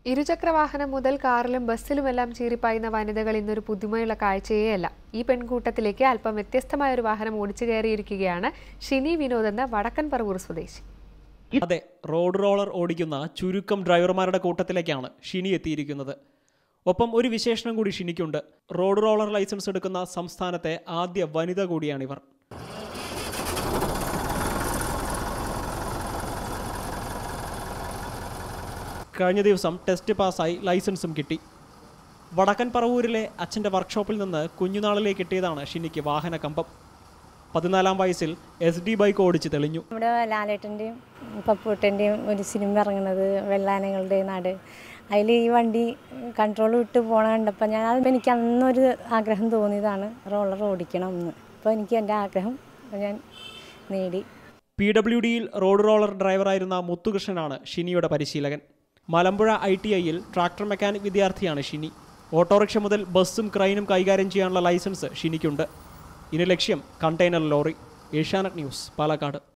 ഇരുചക്രവാഹനം മുതൽ കാറിലും ബസ്സിലുമെല്ലാം ചീറിപ്പായുന്ന വനിതകൾ ഇന്നൊരു പുതുമയുള്ള കാഴ്ചയേയല്ല ഈ പെൺകൂട്ടത്തിലേക്ക് അല്പം വ്യത്യസ്തമായ ഒരു വാഹനം ഓടിച്ചു കയറിയിരിക്കുകയാണ് ഷിനി വിനോദ് എന്ന വടക്കൻ പറവൂർ സ്വദേശി അതെ റോഡ് റോളർ ഓടിക്കുന്ന ചുരുക്കം ഡ്രൈവർമാരുടെ കൂട്ടത്തിലേക്കാണ് ഷിനി എത്തിയിരിക്കുന്നത് ഒപ്പം ഒരു വിശേഷണം കൂടി ഷിനിക്കുണ്ട് റോഡ് റോളർ ലൈസൻസ് എടുക്കുന്ന സംസ്ഥാനത്തെ ആദ്യ വനിത കൂടിയാണിവർ കഴിഞ്ഞ ദിവസം ടെസ്റ്റ് പാസ്സായി ലൈസൻസും കിട്ടി വടക്കൻ പറവൂരിലെ അച്ഛൻ്റെ വർക്ക്ഷോപ്പിൽ നിന്ന് കുഞ്ഞുനാളിലേക്ക് എത്തിയതാണ് ഷിനിക്ക് വാഹന കമ്പം പതിനാലാം വയസ്സിൽ എസ് ഡി ബൈക്ക് ഓടിച്ച് തെളിഞ്ഞു നമ്മുടെ ലാലേട്ടൻ്റെയും പപ്പൂട്ടൻ്റെയും ഒരു സിനിമ ഇറങ്ങുന്നത് വെള്ളാനങ്ങളുടെ നാട് അതിൽ ഈ വണ്ടി കൺട്രോൾ വിട്ട് പോണ കണ്ടപ്പോൾ ഞാൻ അത് എനിക്ക് അന്നൊരു ആഗ്രഹം തോന്നിയതാണ് റോളർ ഓടിക്കണം എന്ന് അപ്പോൾ എനിക്ക് എൻ്റെ ആഗ്രഹം ഞാൻ നേടി പി ഡബ്ല്യു ഡിയിൽ റോഡ് റോളർ ഡ്രൈവറായിരുന്ന മുത്തുകൃഷ്ണനാണ് ഷിനിയുടെ പരിശീലകൻ മലമ്പുഴ ഐ ടി ഐയിൽ ട്രാക്ടർ മെക്കാനിക് വിദ്യാർത്ഥിയാണ് ഷിനി ഓട്ടോറിക്ഷ മുതൽ ബസ്സും ക്രൈനും കൈകാര്യം ചെയ്യാനുള്ള ലൈസൻസ് ഷിനിക്കുണ്ട് ഇനി ലക്ഷ്യം container lorry Asianet news Palakkad